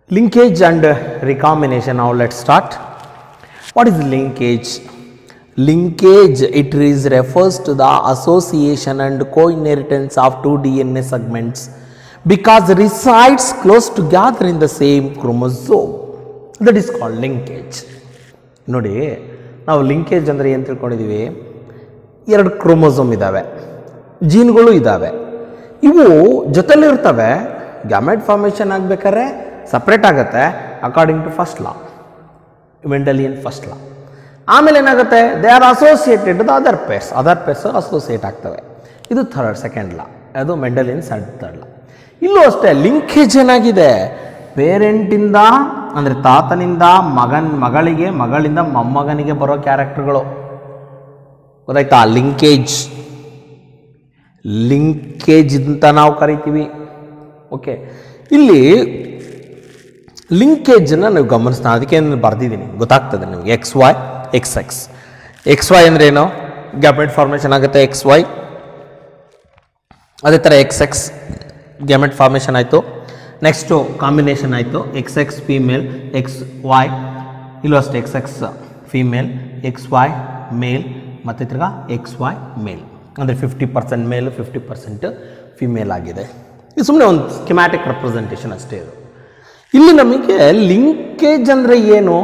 Linkage and recombination. Now let's start. What is linkage? Linkage it is refers to the association and co-inheritance of two DNA segments because resides close together in the same chromosome. That is called linkage. ನೋಡಿ ನಾವು linkage ಅಂದರೆ ಏನು ತಿಳ್ಕೊಂಡಿದ್ದೀವಿ ಎರಡು chromosome ಇದ್ದಾವೆ ಜೀನ್ಗಳು ಇದ್ದಾವೆ ಇವು ಜೊತೆಲಿ ಇರ್ತವೆ ಗ್ಯಾಮೆಟ್ ಫಾರ್ಮೇಷನ್ ಆಗಬೇಕಾದ್ರೆ ಸಪ್ರೇಟ್ ಆಗುತ್ತೆ according to first law Mendelian first law ಆಮೇಲೆ ಏನಾಗುತ್ತೆ they are associated the other pairs other pairs associate ಆಗ್ತವೆ ಇದು ಥರ್ಡ್ ಸೆಕೆಂಡ್ ಲಾ ಅದು ಮೆಂಡಲಿಯನ್ ಥರ್ಡ್ ಲಾ ಇಲ್ಲೂ ಅಷ್ಟೇ ಲಿಂಕೇಜ್ ಏನಾಗಿದೆ ಪೇರೆಂಟಿಂದ ಅಂದರೆ ತಾತನಿಂದ ಮಗನ್ ಮಗಳಿಗೆ ಮಗಳಿಂದ ಮೊಮ್ಮಗನಿಗೆ ಬರೋ ಕ್ಯಾರೆಕ್ಟರ್ಗಳು ಗೊತ್ತಾಯ್ತಾ ಲಿಂಕೇಜ್ ಲಿಂಕೇಜ್ ಅಂತ ನಾವು ಕರಿತೀವಿ ಓಕೆ ಇಲ್ಲಿ ಲಿಂಕೇಜನ್ನು ನೀವು ಗಮನಿಸ್ತಾ ಅದಕ್ಕೆ ನಾನು ಬರೆದಿದ್ದೀನಿ ಗೊತ್ತಾಗ್ತದೆ ನೀವು X Y X X X Y ಅಂದ್ರೆ ಏನು ಗ್ಯಾಮೆಟ್ ಫಾರ್ಮೇಷನ್ ಆಗುತ್ತೆ ಎಕ್ಸ್ ವೈ ಅದೇ ಥರ ಎಕ್ಸ್ ಎಕ್ಸ್ ಗ್ಯಾಮೆಟ್ ಫಾರ್ಮೇಷನ್ ಆಯಿತು ನೆಕ್ಸ್ಟು ಕಾಂಬಿನೇಷನ್ ಆಯಿತು X X female X Y ಇಲ್ಲೂ ಅಷ್ಟೇ X X female X Y male ಮತ್ತು ತಿರ್ಗಾ ಎಕ್ಸ್ ವೈ ಮೇಲ್ ಅಂದರೆ fifty percent male fifty percent female ಆಗಿದೆ ಇದು ಸುಮ್ಮನೆ ಒಂದು ಸ್ಕಿಮ್ಯಾಟಿಕ್ ರೆಪ್ರೆಸೆಂಟೇಷನ್ ಅಷ್ಟೇ ಇದು ಇಲ್ಲಿ ನಮಗೆ ಲಿಂಕೇಜ್ ಅಂದರೆ ಏನು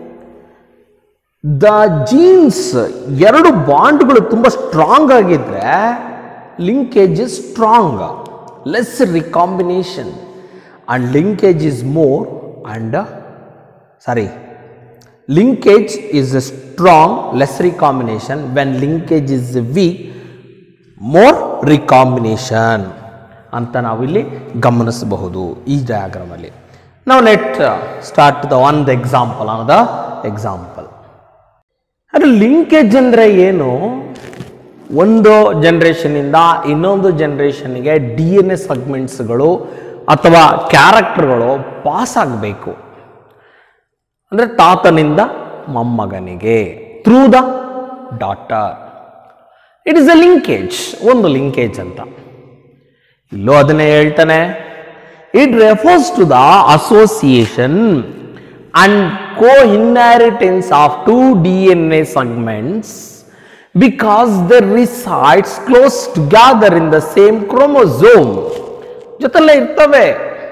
ದ ಜೀನ್ಸ್ ಎರಡು ಬಾಂಡ್ಗಳು ತುಂಬ ಸ್ಟ್ರಾಂಗ್ ಆಗಿದ್ರೆ linkage is strong less recombination and linkage is more and sorry linkage is a strong less recombination when linkage is weak more recombination ಅಂತ ನಾವಿಲ್ಲಿ ಗಮನಿಸಬಹುದು ಈ ಡಯಾಗ್ರಾಮಲ್ಲಿ ನಾವು let start the one the example on the example ಅದು linkage ಅಂದರೆ ಏನು ಒಂದು ಜನ್ರೇಷನಿಂದ ಇನ್ನೊಂದು ಜನ್ರೇಷನ್ಗೆ ಡಿ ಎನ್ ಎ ಸೆಗ್ಮೆಂಟ್ಸ್ಗಳು ಅಥವಾ ಕ್ಯಾರೆಕ್ಟರ್ಗಳು ಪಾಸ್ ಆಗಬೇಕು ಅಂದರೆ ತಾತನಿಂದ ಮೊಮ್ಮಗನಿಗೆ through the daughter it is a linkage ಒಂದು ಲಿಂಕೇಜ್ ಅಂತ ಇಲ್ಲೂ ಅದನ್ನೇ ಹೇಳ್ತಾನೆ it refers to the association and co inheritance of two D N A segments because the resides close together in the same chromosome ಜೊತೆಲ್ಲೇ ಇರ್ತವೆ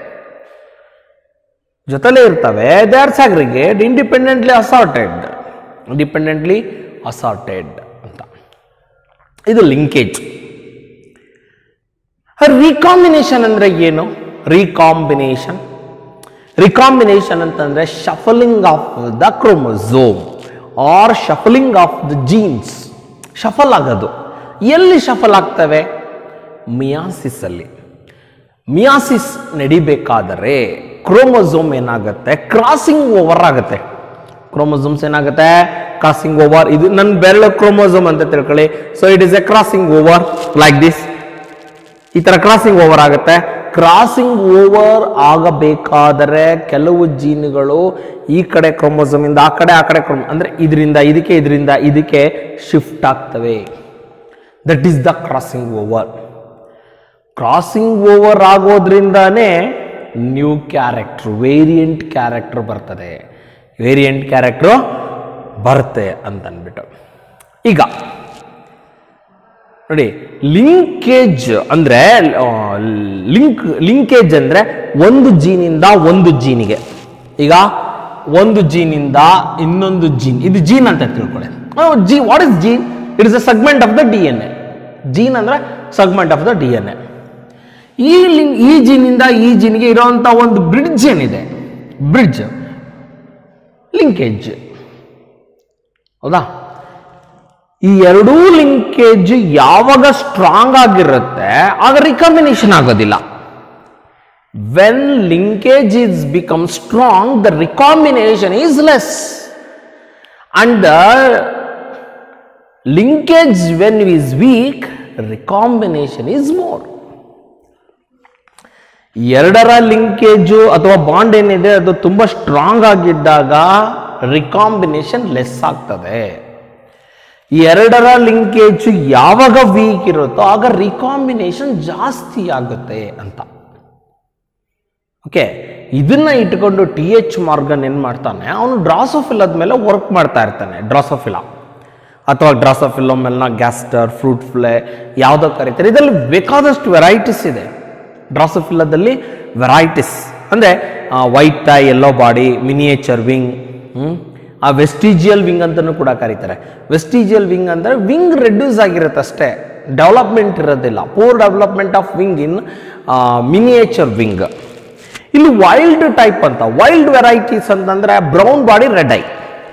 ಜೊತೆಲೇ ಇರ್ತವೆ they are segregate independently assorted independently assorted ಅಂತ ಇದು ಲಿಂಕೇಜ್ ರಿಕಾಂಬಿನೇಷನ್ ಅಂದ್ರೆ ಏನು recombination recombination ಅಂತಂದ್ರೆ shuffling of the chromosome or shuffling of the genes shuffle ಆಗೋದು ಎಲ್ಲಿ ಶಫಲ್ ಆಗ್ತವೆ ಮಿಯಾಸಿಸ್ ಅಲ್ಲಿ ಮಿಯಾಸಿಸ್ ನಡಿಬೇಕಾದರೆ ಕ್ರೋಮೋಸೋಮ್ ಏನಾಗುತ್ತೆ ಕ್ರಾಸಿಂಗ್ ಓವರ್ ಆಗುತ್ತೆ ಕ್ರೋಮೋಸೋಮ್ಸ್ ಏನಾಗುತ್ತೆ ಕ್ರಾಸಿಂಗ್ ಓವರ್ ಇದು ನನ್ನ ಬೆರಳು ಕ್ರೋಮೋಸೋಮ್ ಅಂತ ತಿಳ್ಕೊಳ್ಳಿ so it is a crossing over like this ಈ ತರ ಕ್ರಾಸಿಂಗ್ ಓವರ್ ಆಗುತ್ತೆ ಕ್ರಾಸಿಂಗ್ ಓವರ್ ಆಗಬೇಕಾದರೆ ಕೆಲವು ಜೀನ್ಗಳು ಈ ಕಡೆ ಕ್ರೋಮೋಸೋಮ್ ಇಂದ ಆ ಕಡೆ ಆ ಕಡೆ ಕ್ರೋಮ್ ಅಂದ್ರೆ ಇದರಿಂದ ಇದಕ್ಕೆ ಇದರಿಂದ ಇದಕ್ಕೆ ಶಿಫ್ಟ್ ಆಗ್ತವೆ that is the crossing over crossing over ಆಗೋದ್ರಿಂದಾನೇ ನ್ಯೂ ಕ್ಯಾರೆಕ್ಟರ್ ವೇರಿಯಂಟ್ ಕ್ಯಾರೆಕ್ಟರ್ ಬರ್ತದೆ ವೇರಿಯಂಟ್ ಕ್ಯಾರೆಕ್ಟರ್ ಬರುತ್ತೆ ಅಂತ ಅಂದ್ಬಿಟ್ಟು ಈಗ ನೋಡಿ ಲಿಂಕೇಜ್ ಅಂದ್ರೆ ಲಿಂಕ್ ಲಿಂಕೇಜ್ ಅಂದ್ರೆ ಒಂದು ಜೀನಿಂದ ಒಂದು ಜೀನಿಗೆ ಈಗ ಒಂದು ಜೀನಿಂದ ಇನ್ನೊಂದು ಜೀನ್ ಇದು ಜೀನ್ ಅಂತ ತಿಳ್ಕೊಳ್ಳಿ G what is gene it is a segment of the D N A gene ಅಂದ್ರೆ segment of the D N A ಈ ಲಿಂಕ್ ಈ ಜೀನಿಂದ ಈ ಜೀನ್ಗೆ ಇರೋಂಥ ಒಂದು ಬ್ರಿಡ್ಜ್ ಏನಿದೆ ಬ್ರಿಡ್ಜ್ ಲಿಂಕೇಜ್ ಹೌದಾ ಈ ಎರಡೂ ಲಿಂಕೇಜ್ ಯಾವಾಗ ಸ್ಟ್ರಾಂಗ್ ಆಗಿರುತ್ತೆ ಆಗ ರಿಕಾಂಬಿನೇಷನ್ ಆಗೋದಿಲ್ಲ when linkage is become strong the recombination is less and the linkage when is weak recombination is more ಎರಡರ ಲಿಂಕೇಜು ಅಥವಾ ಬಾಂಡ್ ಏನಿದೆ ಅದು ತುಂಬ ಸ್ಟ್ರಾಂಗ್ ಆಗಿದ್ದಾಗ ರಿಕಾಂಬಿನೇಷನ್ ಲೆಸ್ ಆಗ್ತದೆ ಎರಡರ ಲಿಂಕೇಜ್ ಯಾವಾಗ ವೀಕ್ ಇರುತ್ತೋ ಆಗ ರಿಕಾಂಬಿನೇಷನ್ ಜಾಸ್ತಿ ಆಗುತ್ತೆ ಅಂತ ಓಕೆ ಇದನ್ನ ಇಟ್ಕೊಂಡು ಟಿ ಎಚ್ ಮಾರ್ಗನ್ ಏನು ಮಾಡ್ತಾನೆ ಅವನು ಡ್ರಾಸೋಫಿಲದ ಮೇಲೆ ವರ್ಕ್ ಮಾಡ್ತಾ ಇರ್ತಾನೆ ಡ್ರಾಸೋಫಿಲ ಅಥವಾ ಡ್ರಾಸೋಫಿಲೋಮೆಲ್ನ ಗ್ಯಾಸ್ಟರ್ ಫ್ರೂಟ್ ಫ್ಲೈ ಯಾವುದೋ ಕರೀತಾರೆ ಇದರಲ್ಲಿ ಬೇಕಾದಷ್ಟು ವೆರೈಟೀಸ್ ಇದೆ ಡ್ರಾಸೋಫಿಲದಲ್ಲಿ ವೆರೈಟೀಸ್ ಅಂದರೆ white eye yellow body miniature wing ಆ ವೆಸ್ಟಿಜಿಯಲ್ ವಿಂಗ್ ಅಂತಲೂ ಕೂಡ ಕರೀತಾರೆ ವೆಸ್ಟಿಜಿಯಲ್ ವಿಂಗ್ ಅಂದರೆ ವಿಂಗ್ ರೆಡ್ಯೂಸ್ ಆಗಿರುತ್ತೆ ಅಷ್ಟೇ ಡೆವಲಪ್ಮೆಂಟ್ ಇರೋದಿಲ್ಲ poor development of wing in miniature wing ಇಲ್ಲಿ ವೈಲ್ಡ್ ಟೈಪ್ ಅಂತ ವೈಲ್ಡ್ ವೆರೈಟೀಸ್ ಅಂತಂದ್ರೆ ಬ್ರೌನ್ ಬಾಡಿ ರೆಡ್ ಐ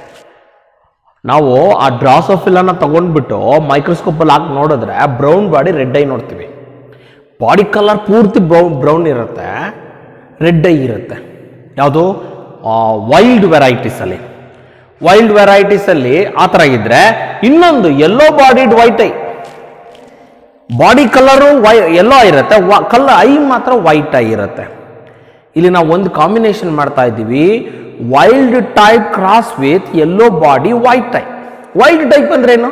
ನಾವು ಆ ಡ್ರಾಸೋಫಿಲನ್ನ ತಗೊಂಡ್ಬಿಟ್ಟು ಮೈಕ್ರೋಸ್ಕೋಪಲ್ಲಿ ಹಾಕಿ ನೋಡಿದ್ರೆ ಬ್ರೌನ್ ಬಾಡಿ ರೆಡ್ ಐ ನೋಡ್ತೀವಿ ಬಾಡಿ ಕಲರ್ ಪೂರ್ತಿ ಬ್ರೌನ್ ಬ್ರೌನ್ ಇರುತ್ತೆ ರೆಡ್ ಐ ಇರುತ್ತೆ ಯಾವುದು ವೈಲ್ಡ್ ವೆರೈಟೀಸಲ್ಲಿ ವೈಲ್ಡ್ ವೆರೈಟೀಸಲ್ಲಿ ಆ ಥರ ಇದ್ರೆ ಇನ್ನೊಂದು yellow bodied white eye body colour yellow ಇರುತ್ತೆ ಕಲರ್ ಐ ಮಾತ್ರ ವೈಟ್ ಐ ಇರುತ್ತೆ ಇಲ್ಲಿ ನಾವು ಒಂದು ಕಾಂಬಿನೇಷನ್ ಮಾಡ್ತಾ ಇದ್ದೀವಿ wild type cross with yellow body white type wild type ಅಂದ್ರೆ ಏನು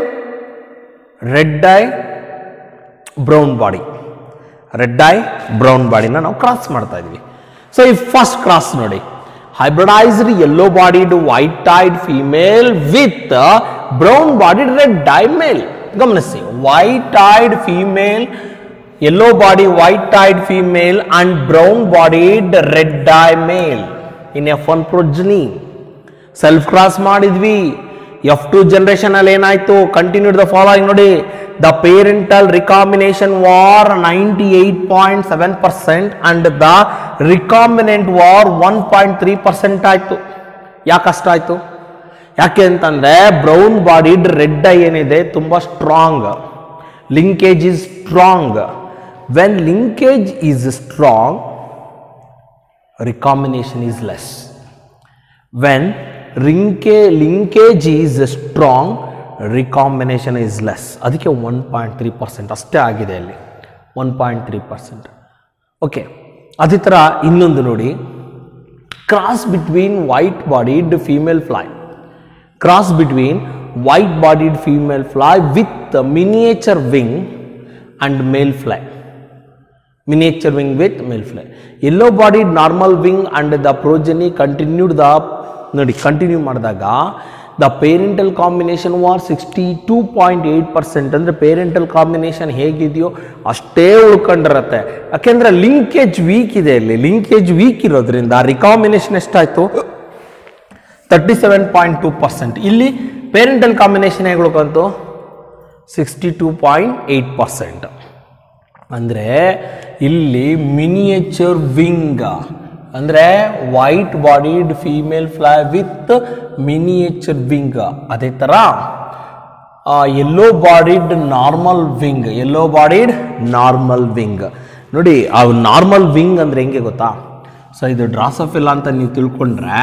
red eye brown body red eye brown ಬಾಡಿನ ನಾವು ಕ್ರಾಸ್ ಮಾಡ್ತಾ ಇದ್ವಿ ಸೊ ಈ ಫಸ್ಟ್ ಕ್ರಾಸ್ ನೋಡಿ hybridised yellow bodied white eyed female with brown bodied red eye male ಗಮನಿಸಿ white eyed female yellow body white eyed female and brown bodied red eye male in F one progeny self cross ಮಾಡಿದ್ವಿ F two generation ಅಲ್ಲಿ ಏನಾಯ್ತು continued the following ನೋಡಿ the parental recombination were ninety eight point seven percent and the recombinant were one point three percent ಆಯ್ತು ಯಾಕೆ ಅಷ್ಟಾಯ್ತು ಯಾಕೆ ಅಂತಂದ್ರೆ brown bodied red eye ಏನಿದೆ ತುಂಬಾ strong linkage is strong when linkage is strong recombination is less. When rinke- linkage is strong, recombination is less. ಅದಕ್ಕೆ one point three percent ಅಷ್ಟೇ ಆಗಿದೆ ಅಲ್ಲಿ one point three percent okay ಅದೇ ಥರ ಇನ್ನೊಂದು ನೋಡಿ cross between white bodied female fly cross between white bodied female fly with miniature wing and male fly miniature wing with male fly. Yellow bodied normal wing and the progeny continued the ನೋಡಿ continue ಮಾಡಿದಾಗ the parental combination were sixty two point eight percent ಅಂದರೆ parental combination ಹೇಗಿದೆಯೋ ಅಷ್ಟೇ ಉಳ್ಕೊಂಡಿರತ್ತೆ ಯಾಕೆಂದರೆ linkage weak ಇದೆ ಇಲ್ಲಿ linkage weak ಇರೋದ್ರಿಂದ ರಿಕಾಂಬಿನೇಷನ್ ಎಷ್ಟಾಯಿತು thirty seven point two percent ಇಲ್ಲಿ ಪೇರೆಂಟಲ್ ಕಾಂಬಿನೇಷನ್ ಹೇಗೆ ಉಳ್ಕೊಂತು sixty two point eight percent ಅಂದರೆ ಇಲ್ಲಿ ಮಿನಿಯೇಚರ್ ವಿಂಗ್ ಅಂದರೆ white bodied female fly with miniature wing ಅದೇ ಥರ yellow bodied normal wing yellow bodied normal wing ನೋಡಿ ಆ ನಾರ್ಮಲ್ ವಿಂಗ್ ಅಂದರೆ ಹೆಂಗೆ ಗೊತ್ತಾ ಸೊ ಇದು ಡ್ರಾಸಫಿಲ್ಲ ಅಂತ ನೀವು ತಿಳ್ಕೊಂಡ್ರೆ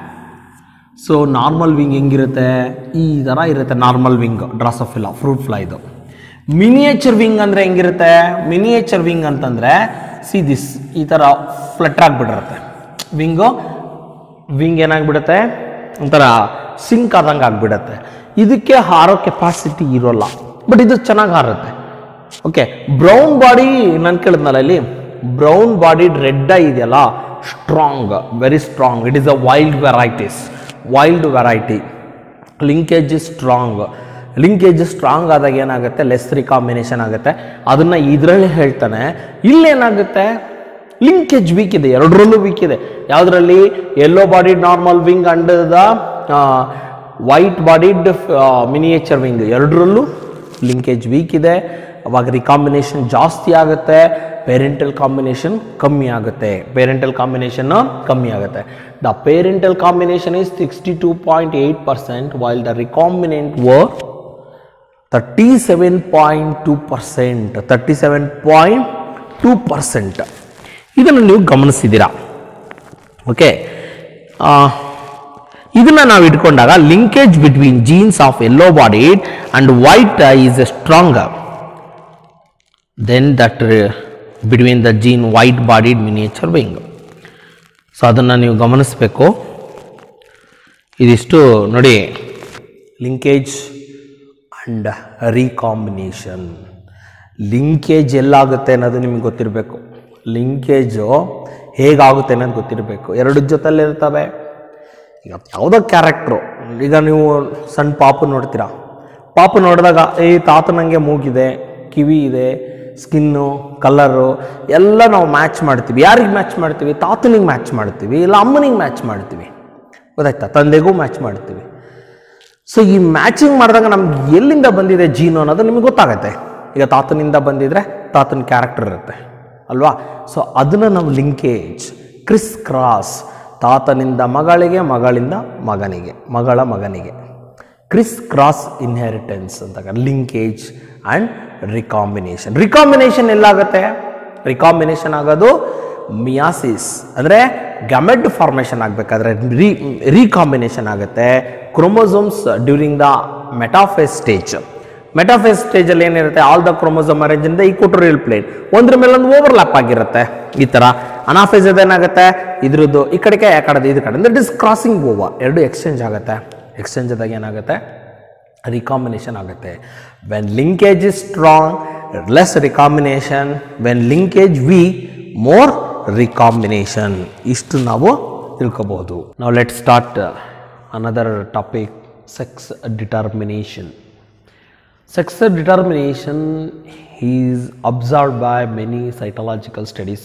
ಸೊ ನಾರ್ಮಲ್ ವಿಂಗ್ ಹೆಂಗಿರುತ್ತೆ ಈ ಥರ ಇರುತ್ತೆ ನಾರ್ಮಲ್ ವಿಂಗ್ ಡ್ರಾಸಫಿಲ್ಲ ಫ್ರೂಟ್ ಫ್ಲೈದು ಮಿನಿಯೇಚರ್ ವಿಂಗ್ ಅಂದರೆ ಹೆಂಗಿರುತ್ತೆ ಮಿನಿಯೇಚರ್ ವಿಂಗ್ ಅಂತಂದರೆ ಸಿ ದಿಸ್ ಈ ಥರ ಫ್ಲಟ್ರ್ ಆಗಿಬಿಟ್ಟಿರುತ್ತೆ ವಿಂಗು ವಿಂಗ್ ಏನಾಗ್ಬಿಡುತ್ತೆ ಒಂಥರ ಸಿಂಕ್ ಆದಂಗೆ ಆಗಿಬಿಡುತ್ತೆ ಇದಕ್ಕೆ ಹಾರೋ ಕೆಪಾಸಿಟಿ ಇರೋಲ್ಲ ಬಟ್ ಇದು ಚೆನ್ನಾಗಿ ಹಾರುತ್ತೆ ಓಕೆ ಬ್ರೌನ್ ಬಾಡಿ ನಾನು ಕೇಳಿದ್ನಲ್ಲ ಇಲ್ಲಿ ಬ್ರೌನ್ ಬಾಡಿಡ್ ರೆಡ್ ಇದೆಯಲ್ಲ strong very strong it is a wild varieties wild variety linkage is strong linkage strong ಆದಾಗ ಏನಾಗುತ್ತೆ ಲೆಸ್ ರಿಕಾಂಬಿನೇಷನ್ ಆಗುತ್ತೆ ಅದನ್ನು ಇದರಲ್ಲಿ ಹೇಳ್ತಾನೆ ಇಲ್ಲೇನಾಗುತ್ತೆ ಲಿಂಕೇಜ್ ವೀಕ್ ಇದೆ ಎರಡರಲ್ಲೂ ವೀಕ್ ಇದೆ ಯಾವುದರಲ್ಲಿ yellow bodied normal wing and the white bodied miniature wing ಎರಡರಲ್ಲೂ ಲಿಂಕೇಜ್ ವೀಕ್ ಇದೆ ಅವಾಗ ರಿಕಾಂಬಿನೇಷನ್ ಜಾಸ್ತಿ ಆಗುತ್ತೆ ಪೇರೆಂಟಲ್ ಕಾಂಬಿನೇಷನ್ ಕಮ್ಮಿ ಆಗುತ್ತೆ ಪೇರೆಂಟಲ್ ಕಾಂಬಿನೇಷನ್ ಕಮ್ಮಿ ಆಗುತ್ತೆ the parental combination is sixty two point eight percent while the recombinant were thirty seven point two percent thirty seven point two percent ಇದನ್ನು ನೀವು ಗಮನಿಸಿದ್ದೀರಾ ಓಕೆ ಇದನ್ನ ನಾವು ಇಟ್ಕೊಂಡಾಗ linkage between genes of yellow bodied and white is stronger than that between the gene white bodied miniature wing so ಅದನ್ನು ನೀವು ಗಮನಿಸಬೇಕು ಇದಿಷ್ಟು ನೋಡಿ ಲಿಂಕೇಜ್ ಅಂಡ್ ರೀಕಾಂಬಿನೇಷನ್ ಲಿಂಕೇಜ್ ಎಲ್ಲಾಗುತ್ತೆ ಅನ್ನೋದು ನಿಮ್ಗೆ ಗೊತ್ತಿರಬೇಕು ಲಿಂಕೇಜು ಹೇಗಾಗುತ್ತೆ ಅನ್ನೋದು ಗೊತ್ತಿರಬೇಕು ಎರಡು ಜೊತೆಲಿರ್ತವೆ ಈಗ ಯಾವುದೋ ಕ್ಯಾರೆಕ್ಟ್ರು ಈಗ ನೀವು ಸಣ್ಣ ಪಾಪು ನೋಡ್ತೀರಾ ಪಾಪು ನೋಡಿದಾಗ ಈ ತಾತನಂಗೆ ಮೂಗಿದೆ ಕಿವಿ ಇದೆ ಸ್ಕಿನ್ನು ಕಲರು ಎಲ್ಲ ನಾವು ಮ್ಯಾಚ್ ಮಾಡ್ತೀವಿ ಯಾರಿಗೆ ಮ್ಯಾಚ್ ಮಾಡ್ತೀವಿ ತಾತನಿಗೆ ಮ್ಯಾಚ್ ಮಾಡ್ತೀವಿ ಇಲ್ಲ ಅಮ್ಮನಿಗೆ ಮ್ಯಾಚ್ ಮಾಡ್ತೀವಿ ಗೊತ್ತಾಯ್ತಾ ತಂದೆಗೂ ಮ್ಯಾಚ್ ಮಾಡ್ತೀವಿ ಸೊ ಈ ಮ್ಯಾಚಿಂಗ್ ಮಾಡಿದಾಗ ನಮ್ಗೆ ಎಲ್ಲಿಂದ ಬಂದಿದೆ ಜೀನು ಅನ್ನೋದು ನಿಮಗೆ ಗೊತ್ತಾಗತ್ತೆ ಈಗ ತಾತನಿಂದ ಬಂದಿದ್ರೆ ತಾತನ ಕ್ಯಾರೆಕ್ಟರ್ ಇರುತ್ತೆ ಅಲ್ವಾ ಸೊ ಅದನ್ನು ನಾವು ಲಿಂಕೇಜ್ ಕ್ರಿಸ್ ಕ್ರಾಸ್ ತಾತನಿಂದ ಮಗಳಿಗೆ ಮಗಳಿಂದ ಮಗನಿಗೆ ಮಗಳ ಮಗನಿಗೆ ಕ್ರಿಸ್ ಕ್ರಾಸ್ ಇನ್ಹೆರಿಟೆನ್ಸ್ ಅಂತ ಲಿಂಕೇಜ್ ಆ್ಯಂಡ್ ರಿಕಾಂಬಿನೇಷನ್ ರಿಕಾಂಬಿನೇಷನ್ ಎಲ್ಲಾಗುತ್ತೆ ರಿಕಾಂಬಿನೇಷನ್ ಆಗೋದು ಮಿಯಾಸಿಸ್ ಅಂದರೆ ಗಮೆಡ್ ಫಾರ್ಮೇಷನ್ ಆಗಬೇಕಾದ್ರೆ ರೀ ರೀಕಾಂಬಿನೇಷನ್ ಆಗುತ್ತೆ chromosomes during the metaphase stage metaphase ಸ್ಟೇಜಲ್ಲಿ ಏನಿರುತ್ತೆ all the chromosome arrange in the equatorial plane ಒಂದ್ರ ಮೇಲೆ ಒಂದು ಓವರ್ಲ್ಯಾಪ್ ಆಗಿರುತ್ತೆ ಈ ಥರ ಅನಾಫೇಸ್ ಏನಾಗುತ್ತೆ ಇದ್ರದ್ದು ಈ ಕಡೆಗೆ ಆ ಕಡೆದು ಇದು ಕಡೆ ಅಂದರೆ ಇಟ್ ಇಸ್ ಕ್ರಾಸಿಂಗ್ ಓವರ್ ಎರಡು ಎಕ್ಸ್ಚೇಂಜ್ ಆಗುತ್ತೆ ಎಕ್ಸ್ಚೇಂಜ್ ಆದಾಗ ಏನಾಗುತ್ತೆ ರಿಕಾಂಬಿನೇಷನ್ ಆಗುತ್ತೆ when linkage is strong less recombination when linkage weak more recombination ಇಷ್ಟು ನಾವು ತಿಳ್ಕೊಬಹುದು ನಾವು let start another topic sex determination Sex determination is observed by many cytological studies.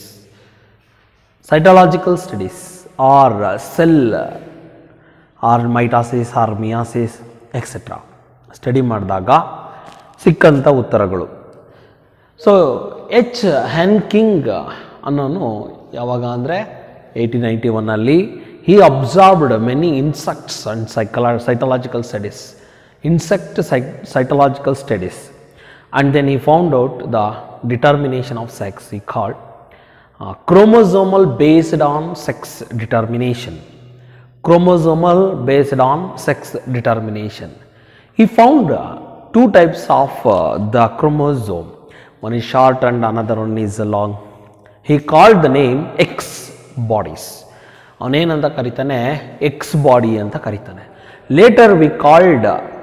Cytological studies or uh, cell uh, or mitosis or meiosis etc. Study ಮಾಡಿದಾಗ ಸಿಕ್ಕಂಥ ಉತ್ತರಗಳು so H ಹೆನ್ king ಅನ್ನೋನು ಯಾವಾಗ ಅಂದರೆ ಏಯ್ಟೀನ್ ನೈಂಟಿ ಒನ್ನಲ್ಲಿ he observed many insects and ಸೈಕಲಾ cytological studies insect psych- cytological studies and then he found out the determination of sex he called uh, chromosomal based on sex determination chromosomal based on sex determination he found uh, two types of uh, the chromosome one is short and another one is long he called the name x bodies ಅವನೇನಂತ ಕರಿತಾನೆ X body ಅಂತ ಕರಿತಾನೆ later we called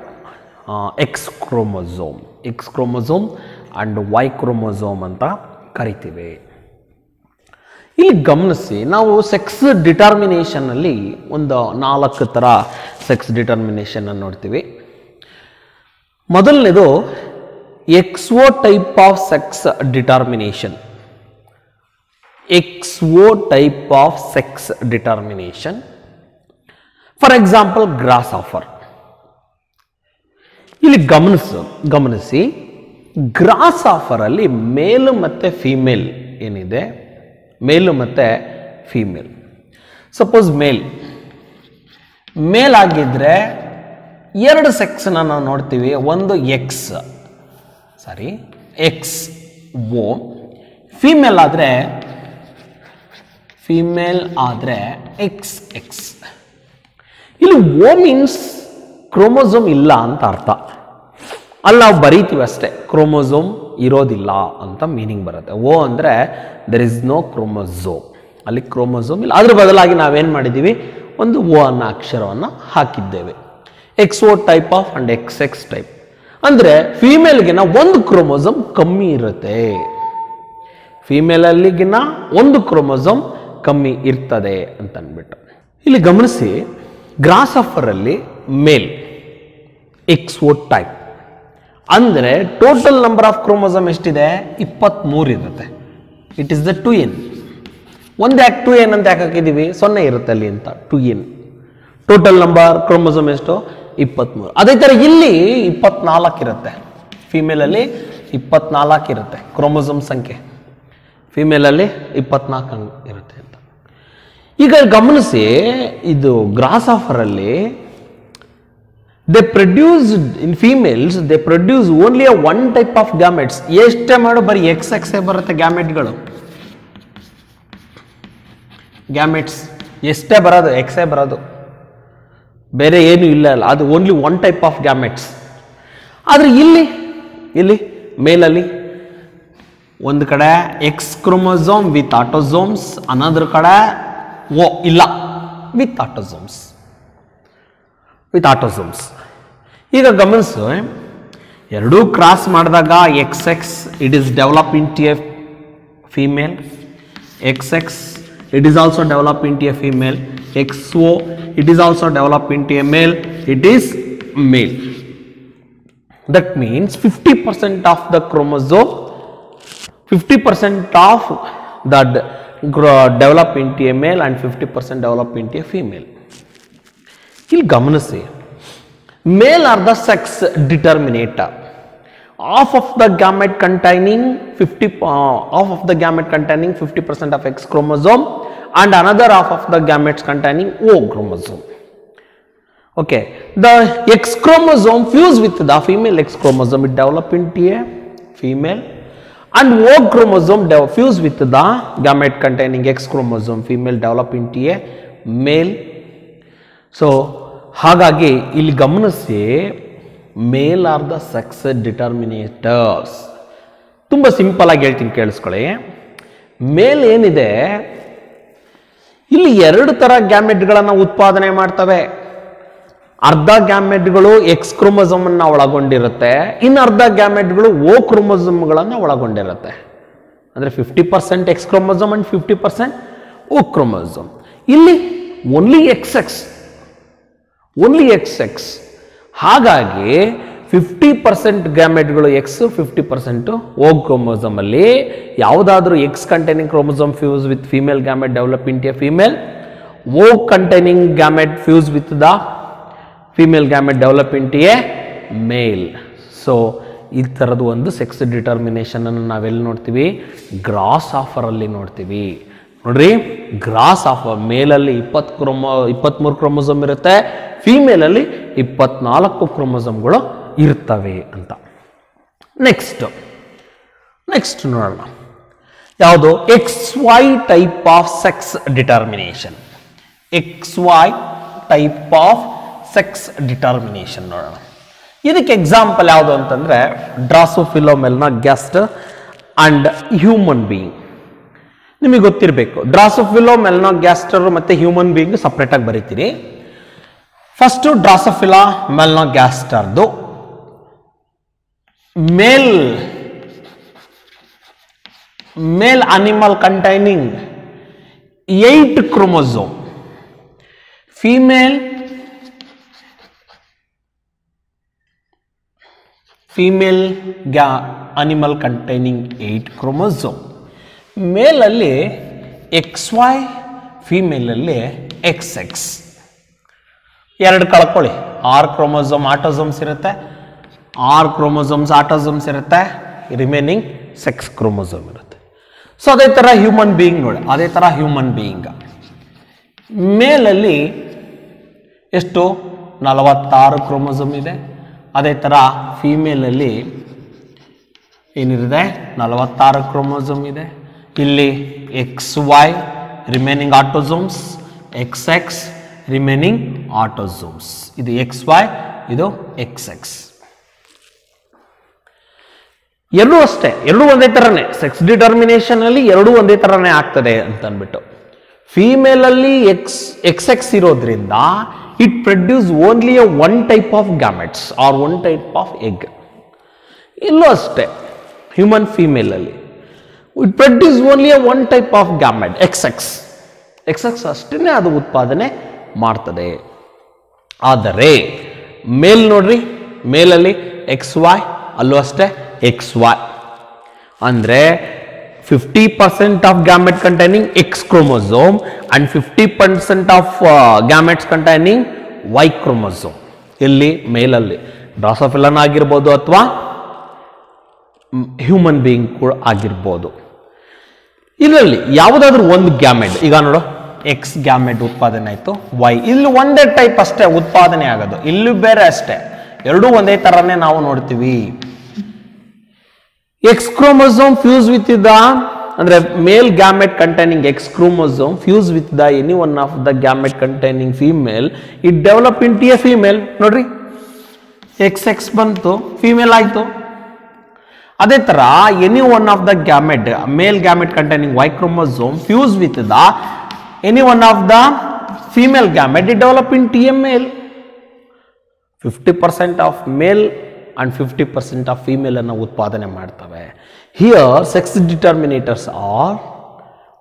X chromosome X chromosome and Y chromosome ಅಂತ ಕರಿತೀವಿ ಇಲ್ಲಿ ಗಮನಿಸಿ ನಾವು sex ಡಿಟರ್ಮಿನೇಷನಲ್ಲಿ ಒಂದು ನಾಲ್ಕು ಥರ ಸೆಕ್ಸ್ ಡಿಟರ್ಮಿನೇಷನ್ ನೋಡ್ತೀವಿ ಮೊದಲನೇದು X O type of sex determination X O type of sex determination for example grasshopper ಇಲ್ಲಿ ಗಮನಿಸು ಗಮನಿಸಿ ಗ್ರಾಸ್ ಆಫರಲ್ಲಿ ಮೇಲು ಮತ್ತು ಫೀಮೇಲ್ ಏನಿದೆ ಮೇಲು ಮತ್ತು ಫೀಮೇಲ್ ಸಪೋಸ್ ಮೇಲ್ ಮೇಲ್ ಆಗಿದ್ರೆ ಎರಡು ಸೆಕ್ಸ್ನ ನಾವು ನೋಡ್ತೀವಿ ಒಂದು X sorry X O female ಆದರೆ ಫೀಮೇಲ್ ಆದರೆ ಎಕ್ಸ್ ಎಕ್ಸ್ ಇಲ್ಲಿ ಓ ಮೀನ್ಸ್ ಕ್ರೋಮೋಸೋಮ್ ಇಲ್ಲ ಅಂತ ಅರ್ಥ ಅಲ್ಲಿ ನಾವು ಬರೀತೀವಿ ಅಷ್ಟೇ ಕ್ರೋಮೋಸೋಮ್ ಇರೋದಿಲ್ಲ ಅಂತ ಮೀನಿಂಗ್ ಬರುತ್ತೆ ಓ ಅಂದರೆ ದೆರ್ ಇಸ್ ನೋ ಕ್ರೋಮೋಸೋಮ್ ಅಲ್ಲಿ ಕ್ರೋಮೋಸೋಮ್ ಇಲ್ಲ ಅದ್ರ ಬದಲಾಗಿ ನಾವೇನು ಮಾಡಿದ್ದೀವಿ ಒಂದು ಓ ಅನ್ನೋ ಅಕ್ಷರವನ್ನು ಹಾಕಿದ್ದೇವೆ X O type of and X X type ಅಂದರೆ ಫೀಮೇಲ್ಗಿನ ಒಂದು ಕ್ರೋಮೋಸೋಮ್ ಕಮ್ಮಿ ಇರುತ್ತೆ ಫೀಮೇಲಲ್ಲಿಗಿನ ಒಂದು ಕ್ರೋಮೋಸೋಮ್ ಕಮ್ಮಿ ಇರ್ತದೆ ಅಂತ ಅಂದ್ಬಿಟ್ಟು ಇಲ್ಲಿ ಗಮನಿಸಿ ಗ್ರಾಸ್ ಆಫರಲ್ಲಿ ಮೇಲ್ ಎಕ್ಸ್ ಓ ಟೈಪ್ ಅಂದರೆ ಟೋಟಲ್ ನಂಬರ್ ಆಫ್ ಕ್ರೋಮೋಸಮ್ ಎಷ್ಟಿದೆ ಇಪ್ಪತ್ತ್ಮೂರು ಇರುತ್ತೆ it is the two N ಒಂದು ಯಾಕೆ ಟು ಎನ್ ಅಂತ ಯಾಕೆ ಹಾಕಿದ್ದೀವಿ ಸೊನ್ನೆ ಇರುತ್ತೆ ಅಲ್ಲಿ ಅಂತ two N total number chromosome ಎಷ್ಟು ಇಪ್ಪತ್ತ್ಮೂರು ಅದೇ ಥರ ಇಲ್ಲಿ ಇಪ್ಪತ್ನಾಲ್ಕು ಇರುತ್ತೆ ಫಿಮೇಲಲ್ಲಿ ಇಪ್ಪತ್ನಾಲ್ಕು ಇರುತ್ತೆ ಕ್ರೋಮೋಸಮ್ ಸಂಖ್ಯೆ ಫಿಮೇಲಲ್ಲಿ ಇಪ್ಪತ್ನಾಲ್ಕು ಇರುತ್ತೆ ಅಂತ ಈಗ ಗಮನಿಸಿ ಇದು ಗ್ರಾಸ್ ಆಫರಲ್ಲಿ they produce in females they produce only a one type of gametes ಎಷ್ಟೇ ಮಾಡು ಬರೀ ಎಕ್ಸ್ ಎಕ್ಸೇ ಬರುತ್ತೆ ಗ್ಯಾಮೆಟ್ಗಳು ಗ್ಯಾಮೆಟ್ಸ್ ಎಷ್ಟೇ ಬರೋದು ಎಕ್ಸೇ ಬರೋದು ಬೇರೆ ಏನು ಇಲ್ಲ ಅಲ್ಲ ಅದು only one type of gametes ಆದರೆ ಇಲ್ಲಿ ಇಲ್ಲಿ ಮೇಲಲ್ಲಿ ಒಂದು ಕಡೆ ಎಕ್ಸ್ ಕ್ರೋಮೋಸೋಮ್ ವಿತ್ ಆಟೋಸೋಮ್ಸ್ ಅನ್ನೋದ್ರ ಕಡೆ ಓ ಇಲ್ಲ ವಿತ್ ಆಟೋಸೋಮ್ಸ್ ವಿತ್ ಆಟೋಸೋಮ್ಸ್ ಈಗ ಗಮನಿಸು ಎರಡೂ ಕ್ರಾಸ್ ಮಾಡಿದಾಗ X X it is develop into ಎಫ್ female X X it is also developed into a female xo it is also developed into a male it is male that means 50% of the chromosome 50% of that gro- develop into a male and 50% develop into a female ಇಲ್ಲಿ ಗಮನಿಸಿ male are the sex determinator half of the gamete containing 50 uh, half of the gamete containing 50% of X chromosome and another half of the gametes containing O chromosome. Okay, the X chromosome fuse with the female X chromosome, it develop into a female and O chromosome de- fuse with the gamete containing X chromosome, female develop into a male. So ಹಾಗಾಗಿ ಇಲ್ಲಿ ಗಮನಿಸಿ male are the sex determinators ತುಂಬ simple ಆಗಿ ಹೇಳ್ತೀನಿ ಕೇಳಿಸ್ಕೊಳ್ಳಿ ಮೇಲ್ ಏನಿದೆ ಇಲ್ಲಿ ಎರಡು ಥರ ಗ್ಯಾಮೆಟ್ಗಳನ್ನು ಉತ್ಪಾದನೆ ಮಾಡ್ತವೆ ಅರ್ಧ ಗ್ಯಾಮೆಟ್ಗಳು ಎಕ್ಸ್ ಕ್ರೋಮೋಸೋಮನ್ನು ಒಳಗೊಂಡಿರುತ್ತೆ ಇನ್ನು ಅರ್ಧ ಗ್ಯಾಮೆಟ್ಗಳು ಓ ಕ್ರೋಮೋಸೋಮ್ಗಳನ್ನು ಒಳಗೊಂಡಿರುತ್ತೆ ಅಂದರೆ fifty percent X chromosome and fifty percent O chromosome ಇಲ್ಲಿ only X X only X X ಹಾಗಾಗಿ ಫಿಫ್ಟಿ ಪರ್ಸೆಂಟ್ ಗ್ಯಾಮೆಟ್ಗಳು X fifty percent O chromosome ಅಲ್ಲಿ ಯಾವುದಾದ್ರೂ X containing chromosome fuse with female gamete develop into a female O containing gamete fuse with the female gamete develop into a male so ಈ ಥರದ್ದು ಒಂದು sex determination ಅನ್ನು ನಾವೆಲ್ಲಿ ನೋಡ್ತೀವಿ gross ಆಫರಲ್ಲಿ ನೋಡ್ತೀವಿ ನೋಡ್ರಿ ಗ್ರಾಸ್ ಆಫ್ ಮೇಲಲ್ಲಿ ಇಪ್ಪತ್ತು ಕ್ರೋಮೋ ಇಪ್ಪತ್ತ್ಮೂರು ಕ್ರೋಮೋಸೋಮ್ ಇರುತ್ತೆ ಫೀಮೇಲಲ್ಲಿ ಇಪ್ಪತ್ನಾಲ್ಕು ಕ್ರೋಮೋಸೋಮ್ಗಳು ಇರ್ತವೆ ಅಂತ ನೆಕ್ಸ್ಟ್ ನೆಕ್ಸ್ಟ್ ನೋಡೋಣ ಯಾವುದು X Y type of sex determination X Y type of sex determination ನೋಡೋಣ ಇದಕ್ಕೆ ಎಕ್ಸಾಂಪಲ್ ಯಾವುದು ಅಂತಂದ್ರೆ drosophila melanogaster and human being ನಿಮಗೆ ಗೊತ್ತಿರಬೇಕು ಡ್ರಾಸೋಫಿಲೋ ಮೆಲ್ನೋ ಗ್ಯಾಸ್ಟರ್ ಮತ್ತೆ ಹ್ಯೂಮನ್ ಬೀಯಿಂಗ್ ಸಪ್ರೇಟ್ ಆಗಿ ಬರೀತೀರಿ ಫಸ್ಟು ಡ್ರಾಸೋಫಿಲಾ ಮೆಲ್ನೋ ಗ್ಯಾಸ್ಟರ್ದು male male animal containing eight chromosome female female ಗ್ಯಾ ಅನಿಮಲ್ ಕಂಟೈನಿಂಗ್ ಏಟ್ ಕ್ರೋಮೋಸೋಮ್ ಮೇಲಲ್ಲಿ ಎಕ್ಸ್ ವೈ ಫೀಮೇಲಲ್ಲಿ ಎಕ್ಸ್ ಎಕ್ಸ್ ಎರಡು ಕಳ್ಕೊಳ್ಳಿ ಆರ್ ಕ್ರೋಮೋಸೋಮ್ ಆಟೋಸೋಮ್ಸ್ ಇರುತ್ತೆ ಆರ್ ಕ್ರೋಮೋಸೋಮ್ಸ್ ಆಟೋಸೋಮ್ಸ್ ಇರುತ್ತೆ ರಿಮೈನಿಂಗ್ ಸೆಕ್ಸ್ ಕ್ರೋಮೋಸೋಮ್ ಇರುತ್ತೆ ಸೊ ಅದೇ ಥರ ಹ್ಯೂಮನ್ ಬೀಯಿಂಗ್ ನೋಡಿ ಅದೇ ಥರ ಹ್ಯೂಮನ್ ಬೀಯಿಂಗ್ ಮೇಲಲ್ಲಿ ಎಷ್ಟು ನಲವತ್ತಾರು ಕ್ರೋಮೋಸೋಮ್ ಇದೆ ಅದೇ ಥರ ಫೀಮೇಲಲ್ಲಿ ಏನಿದೆ ನಲವತ್ತಾರು ಕ್ರೋಮೋಸೋಮ್ ಇದೆ ಇಲ್ಲಿ X Y remaining autosomes X X remaining autosomes ಇದು ಎಕ್ಸ್ ವೈ ಇದು ಎಕ್ಸ್ ಎಕ್ಸ್ ಎರಡೂ ಅಷ್ಟೇ ಎರಡೂ ಒಂದೇ ಥರನೇ ಸೆಕ್ಸ್ ಡಿಟರ್ಮಿನೇಷನ್ ಅಲ್ಲಿ ಎರಡೂ ಒಂದೇ ಥರನೇ ಆಗ್ತದೆ ಅಂತ ಅಂದ್ಬಿಟ್ಟು ಫೀಮೇಲ್ ಅಲ್ಲಿ ಎಕ್ಸ್ ಎಕ್ಸ್ ಎಕ್ಸ್ ಇರೋದ್ರಿಂದ it produce only a one type of gametes or one type of egg ಇಲ್ಲೂ ಅಷ್ಟೇ ಹ್ಯೂಮನ್ ಫೀಮೇಲ್ ಅಲ್ಲಿ it produce only a one type of gamete X X X X ಅಷ್ಟೇ ಅದು ಉತ್ಪಾದನೆ ಮಾಡ್ತದೆ ಆದರೆ ಮೇಲ್ ನೋಡ್ರಿ ಮೇಲಲ್ಲಿ ಎಕ್ಸ್ ವೈ ಅಲ್ಲೂ ಅಷ್ಟೇ ಎಕ್ಸ್ ವೈ ಅಂದರೆ fifty percent of gamete containing X chromosome and fifty percent of gametes containing Y chromosome ಇಲ್ಲಿ ಮೇಲಲ್ಲಿ ಡ್ರಾಸೋಫಿಲನ್ ಆಗಿರ್ಬೋದು ಅಥವಾ ಹ್ಯೂಮನ್ ಬೀಯಿಂಗ್ ಕೂಡ ಆಗಿರ್ಬೋದು ಇದರಲ್ಲಿ ಯಾವುದಾದ್ರೂ ಒಂದು ಗ್ಯಾಮೆಟ್ ಈಗ ನೋಡು ಎಕ್ಸ್ ಗ್ಯಾಮೆಟ್ ಉತ್ಪಾದನೆ ಆಯಿತು ವೈ ಇಲ್ಲಿ ಒಂದೇ ಟೈಪ್ ಅಷ್ಟೇ ಉತ್ಪಾದನೆ ಆಗೋದು ಇಲ್ಲೂ ಬೇರೆ ಅಷ್ಟೇ ಎರಡೂ ಒಂದೇ ಥರನೇ ನಾವು ನೋಡ್ತೀವಿ X chromosome fuse with the ಅಂದ್ರೆ male gamete containing X chromosome fuse with the any one of the gamete containing female it develop into a female ನೋಡ್ರಿ ಎಕ್ಸ್ ಎಕ್ಸ್ ಬಂತು ಫೀಮೇಲ್ ಆಯಿತು ಅದೇ ತರ any one of the gamete male gamete containing Y chromosome fuse with the any one of the female gamete it develop into a male fifty percent of male and fifty percent of female ಅನ್ನು ಉತ್ಪಾದನೆ ಮಾಡ್ತವೆ here sex determinators are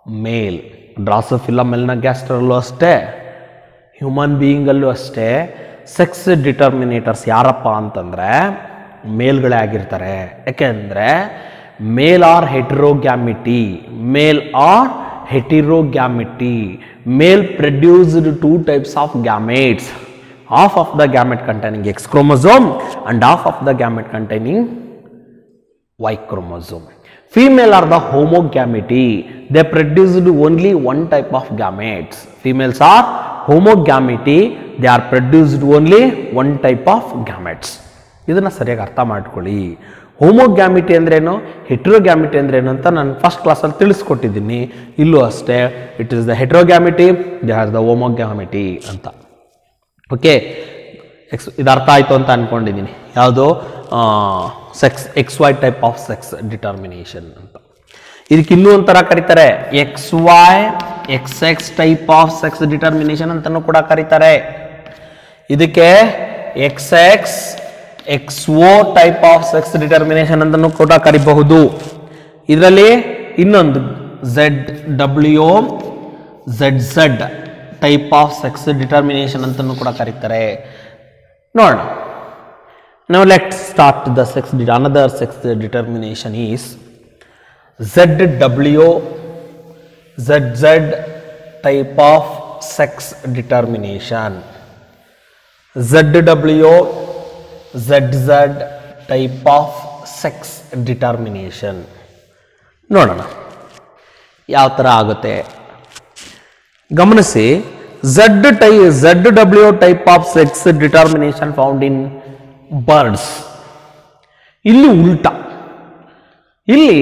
male ಡ್ರಾಸೋಫಿಲಮೆಲ್ನ ಗ್ಯಾಸ್ಟ್ರಲ್ಲೂ ಅಷ್ಟೇ human ಬೀಯಿಂಗಲ್ಲೂ ಅಷ್ಟೇ sex ಡಿಟರ್ಮಿನೇಟರ್ಸ್ ಯಾರಪ್ಪ ಅಂತಂದರೆ ಮೇಲ್ಗಳೇ ಆಗಿರ್ತಾರೆ ಯಾಕೆಂದರೆ male are heterogametic male are heterogametic male produced two types of gametes half of the gamete containing X chromosome and half of the gamete containing Y chromosome. Female are the homogamety. They produced only one type of gametes. Females are homogamety. They are produced only one type of gametes. ಇದನ್ನು ಸರಿಯಾಗಿ ಅರ್ಥ ಮಾಡ್ಕೊಳ್ಳಿ homogamety ಅಂದ್ರೇನು heterogamety ಅಂದ್ರೇನು ಅಂತ ನಾನು first ಕ್ಲಾಸಲ್ಲಿ ತಿಳಿಸ್ಕೊಟ್ಟಿದ್ದೀನಿ ಇಲ್ಲೂ ಅಷ್ಟೇ it is the heterogametic they are the homogametic ಅಂತ ಓಕೆ ಎಕ್ಸ್ ಇದು ಅರ್ಥ ಆಯಿತು ಅಂತ ಅಂದ್ಕೊಂಡಿದ್ದೀನಿ ಯಾವುದು sex X Y type of sex determination ಅಂತ ಇದಕ್ಕೆ ಇನ್ನೂ ಒಂಥರ ಕರೀತಾರೆ X Y X X type of sex determination ಅಂತಲೂ ಕೂಡ ಕರೀತಾರೆ ಇದಕ್ಕೆ X X X O type of sex determination ಅಂತಲೂ ಕೂಡ ಕರಿಬಹುದು ಇದರಲ್ಲಿ ಇನ್ನೊಂದು Z W Z Z type of sex determination ಅಂತಲೂ ಕೂಡ ಕರೀತಾರೆ ನೋಡೋಣ ನಾವು let start the sex another sex determination is Z W Z Z type of sex determination Z W Z Z type of sex determination ನೋಡೋಣ ಯಾವ ಥರ ಆಗುತ್ತೆ ಗಮನಿಸಿ ಝಡ್ ಟೈ Z W type of sex determination found in birds ಇಲ್ಲಿ ಉಲ್ಟಾ ಇಲ್ಲಿ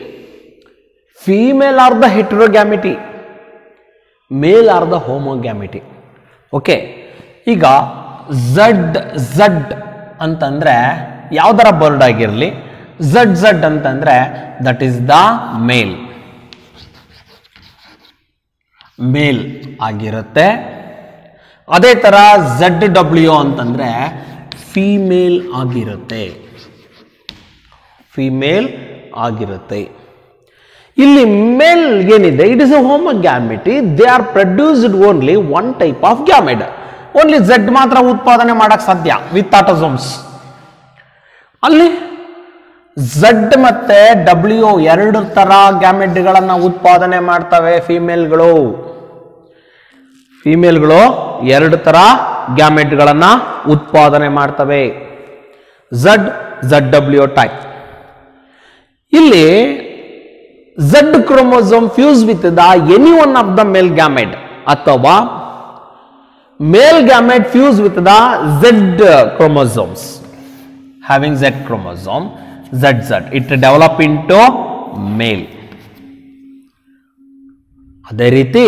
female are the heterogametic male are the homogametic okay ಈಗ ಝಡ್ ಝಡ್ ಅಂತಂದ್ರೆ ಯಾವ್ದರ ಬರ್ಡ್ ಆಗಿರಲಿ ಝಡ್ ಝಡ್ ಅಂತಂದ್ರೆ that is the male male ಆಗಿರುತ್ತೆ ಅದೇ ಥರ ಝಡ್ ಡಬ್ಲ್ಯೂ ಅಂತಂದ್ರೆ ಫೀಮೇಲ್ ಆಗಿರುತ್ತೆ ಫಿಮೇಲ್ ಆಗಿರುತ್ತೆ ಇಲ್ಲಿ ಮೇಲ್ ಏನಿದೆ it is a homogametic they are produced only one type of gamete only Z ಮಾತ್ರ ಉತ್ಪಾದನೆ ಮಾಡಕ್ ಸಾಧ್ಯ ವಿತ್ ಆಟೋಸೋಮ್ಸ್ ಅಲ್ಲಿ ಝಡ್ ಮತ್ತೆ ಡಬ್ಲ್ಯೂ ಎರಡು ತರ ಗ್ಯಾಮೆಡ್ಗಳನ್ನ ಉತ್ಪಾದನೆ ಮಾಡ್ತವೆ ಫಿಮೇಲ್ಗಳು ಫಿಮೇಲ್ಗಳು ಎರಡು ತರ ಗ್ಯಾಮೆಟ್ಗಳನ್ನ ಉತ್ಪಾದನೆ ಮಾಡ್ತವೆ ಝಡ್ ಝಡ್ ಡಬ್ಲ್ಯೂ ಟೈಪ್ ಇಲ್ಲಿ Z chromosome fuse with the any one of the male gamete ಅಥವಾ male gamete fuse with the Z chromosomes having Z chromosome, ZZ. It develop into male. ಅದೇ ರೀತಿ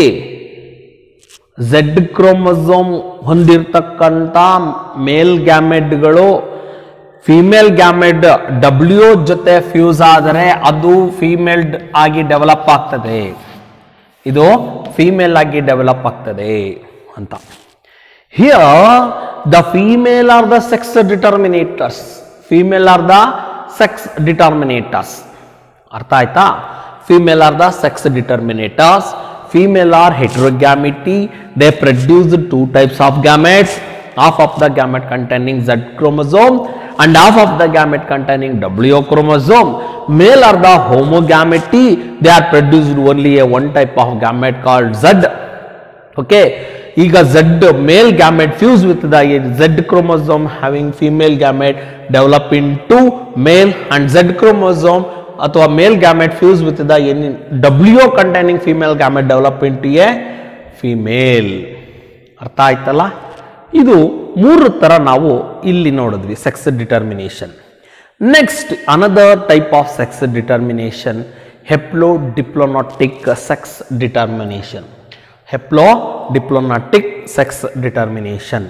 ಝೆಡ್ ಕ್ರೋಮೋಸೋಮ್ ಹೊಂದಿರತಕ್ಕಂಥ male ಗ್ಯಾಮೆಡ್ಗಳು female gamete W ಜೊತೆ fuse ಆದರೆ ಅದು female ಆಗಿ develop ಆಗ್ತದೆ ಇದು ಫಿಮೇಲ್ ಆಗಿ ಡೆವಲಪ್ ಆಗ್ತದೆ ಅಂತ here the female are the sex determinators female are the sex determinators ಅರ್ಥ ಆಯ್ತಾ female are the sex determinators female are heterogametic they produce two types of gametes half of the gamete containing Z chromosome and half of the gamete containing W chromosome. Male are the homogamety. They are produced only a one type of gamete called Z. Okay. ಈಗ Z male gamete fuse with the Z chromosome having female gamete develop into male and Z chromosome ಅಥವಾ male gamete fuse with the an W containing female gamete develop into a female ಅರ್ಥ ಆಯ್ತಲ್ಲ ಇದು ಮೂರು ಥರ ನಾವು ಇಲ್ಲಿ ನೋಡಿದ್ವಿ sex determination next another type of sex determination haplodiploid sex determination haplodiploid sex determination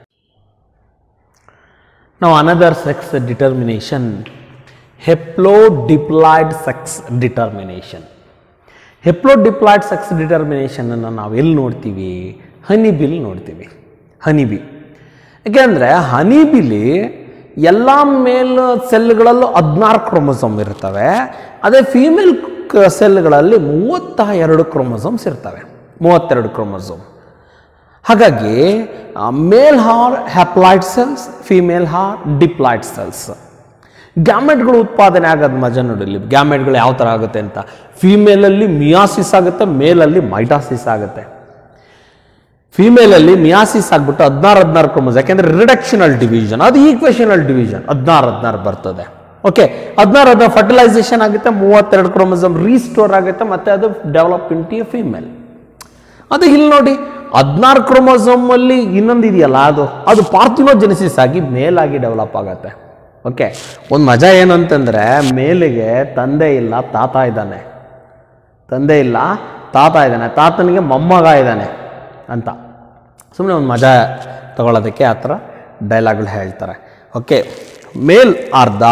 Now another sex determination, haplodiploid sex determination. ಹೆಪ್ಲೋಡಿಪ್ಲಾಯ್ಡ್ sex determination ಅನ್ನು ನಾವು ಎಲ್ಲಿ ನೋಡ್ತೀವಿ ಹನಿಬಿಲ್ ನೋಡ್ತೀವಿ ಹನಿಬಿ ಯಾಕೆಂದರೆ ಹನಿಬಿಲಿ ಎಲ್ಲ ಮೇಲ್ ಸೆಲ್ಗಳಲ್ಲೂ ಹದಿನಾರು ಕ್ರೋಮೋಸೋಮ್ ಇರ್ತವೆ ಅದೇ ಫೀಮೇಲ್ ಮಿಲ್ಕ್ ಸೆಲ್ಗಳಲ್ಲಿ ಮೂವತ್ತ ಎರಡು ಕ್ರೋಮೋಸೋಮ್ಸ್ ಇರ್ತವೆ ಮೂವತ್ತೆರಡು ಕ್ರೋಮೋಸೋಮ್ ಹಾಗಾಗಿ male are haploid cells female are diploid cells ಗ್ಯಾಮೆಟ್ಗಳು ಉತ್ಪಾದನೆ ಆಗೋದು ಮಜಾ ನೋಡಿಲ್ಲಿ ಗ್ಯಾಮೆಟ್ಗಳು ಯಾವ ಥರ ಆಗುತ್ತೆ ಅಂತ ಫಿಮೇಲಲ್ಲಿ ಮಿಯಾಸಿಸ್ ಆಗುತ್ತೆ ಮೇಲಲ್ಲಿ ಮೈಟಾಸಿಸ್ ಆಗುತ್ತೆ ಫಿಮೇಲಲ್ಲಿ ಮಿಯಾಸಿಸ್ ಆಗ್ಬಿಟ್ಟು ಹದಿನಾರು ಹದಿನಾರು ಕ್ರೋಮೋಸ್ ಯಾಕೆಂದ್ರೆ ರಿಡಕ್ಷನಲ್ ಡಿವಿಷನ್ ಅದು ಈಕ್ವೇಷನಲ್ ಡಿವಿಷನ್ ಹದಿನಾರು ಹದಿನಾರು ಬರ್ತದೆ ಓಕೆ ಹದಿನಾರು ಹದಿನಾರು ಫರ್ಟಿಲೈಸೇಷನ್ ಆಗುತ್ತೆ ಮೂವತ್ತೆರಡು ಕ್ರೋಮೋಸೋಮ್ ರೀಸ್ಟೋರ್ ಆಗುತ್ತೆ ಮತ್ತೆ ಅದು ಡೆವಲಪ್ ಇಂಟಿ ಎ ಫಿಮೇಲ್ ಅದು ಇಲ್ಲಿ ನೋಡಿ ಹದಿನಾರು ಕ್ರೋಮೋಸೋಮ್ ಅಲ್ಲಿ ಇನ್ನೊಂದು ಇದೆಯಲ್ಲ ಅದು ಅದು ಪಾರ್ಥಿನೋಜೆನಿಸಿಸ್ ಆಗಿ ಮೇಲಾಗಿ ಡೆವಲಪ್ ಆಗತ್ತೆ ಓಕೆ ಒಂದು ಮಜಾ ಏನಂತಂದ್ರೆ ಮೇಲಿಗೆ ತಂದೆ ಇಲ್ಲ ತಾತ ಇದ್ದಾನೆ ತಂದೆ ಇಲ್ಲ ತಾತ ಇದ್ದಾನೆ ತಾತನಿಗೆ ಮೊಮ್ಮಗ ಇದ್ದಾನೆ ಅಂತ ಸುಮ್ಮನೆ ಒಂದು ಮಜಾ ತಗೊಳ್ಳೋದಕ್ಕೆ ಆ ಥರ ಡೈಲಾಗ್ಗಳು ಹೇಳ್ತಾರೆ okay male are the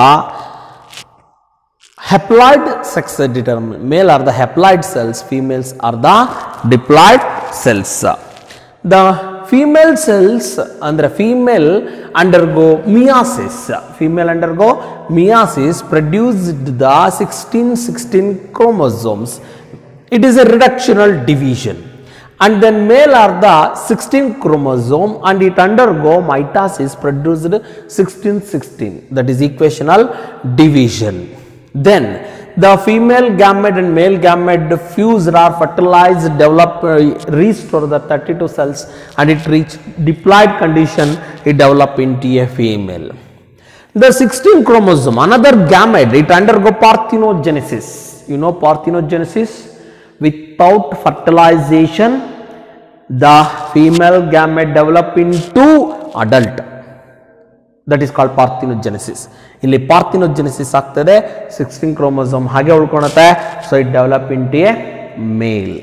haploid sex determinant male are the haploid cells females are the diploid cells the female cells ಅಂದ್ರೆ female undergo meiosis female undergo meiosis produced the 16 16 chromosomes it is a reductional division and then male are the 16 chromosome and it undergo mitosis produced 16 16 that is equational division then the female gamete and male gamete fused or fertilized develop uh, restore the 32 cells and it reach diploid condition it develop into a female the 16 chromosome another gamete it undergo parthenogenesis you know parthenogenesis without fertilization the female gamete develop into adult that is called parthenogenesis ಇಲ್ಲಿ parthenogenesis ಆಗ್ತದೆ sixteen chromosome ಹಾಗೆ ಉಳ್ಕೊಳತ್ತೆ so it develop into a male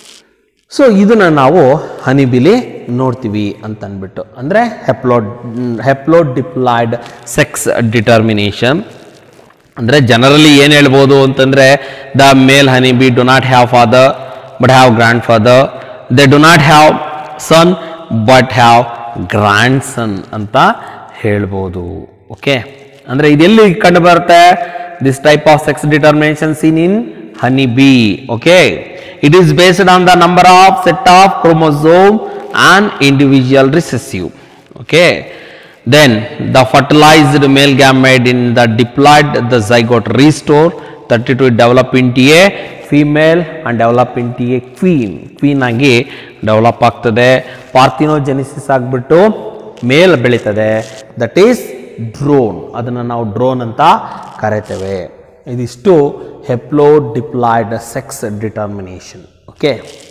so ಇದನ್ನ ನಾವು ಹನಿಬಿಲಿ ನೋಡ್ತೀವಿ ಅಂತ ಅಂದ್ಬಿಟ್ಟು ಅಂದರೆ haploid haploid diploid sex determination ಅಂದರೆ ಜನರಲಿ ಏನು ಹೇಳ್ಬೋದು ಅಂತಂದರೆ the male honey bee do not have father but have grandfather they do not have son but have grandson ಅಂತ ಹೇಳ್ಬೋದು ಓಕೆ ಅಂದರೆ ಇದೆಲ್ಲಿ ಕಂಡು ಬರುತ್ತೆ this type of sex determination seen in honey bee okay it is based on the number of set of chromosome and individual recessive okay then the fertilized male gamete in the diploid the zygote restore 32 it develop into a female and develop into a queen queen ಆಗಿ develop ಆಗ್ತದೆ parthenogenesis ಆಗಿಬಿಟ್ಟು ಮೇಲ್ ಬೆಳೀತದೆ that is drone ಅದನ್ನು ನಾವು drone ಅಂತ ಕರಿತೇವೆ ಇದಿಷ್ಟು haplodiploid sex determination okay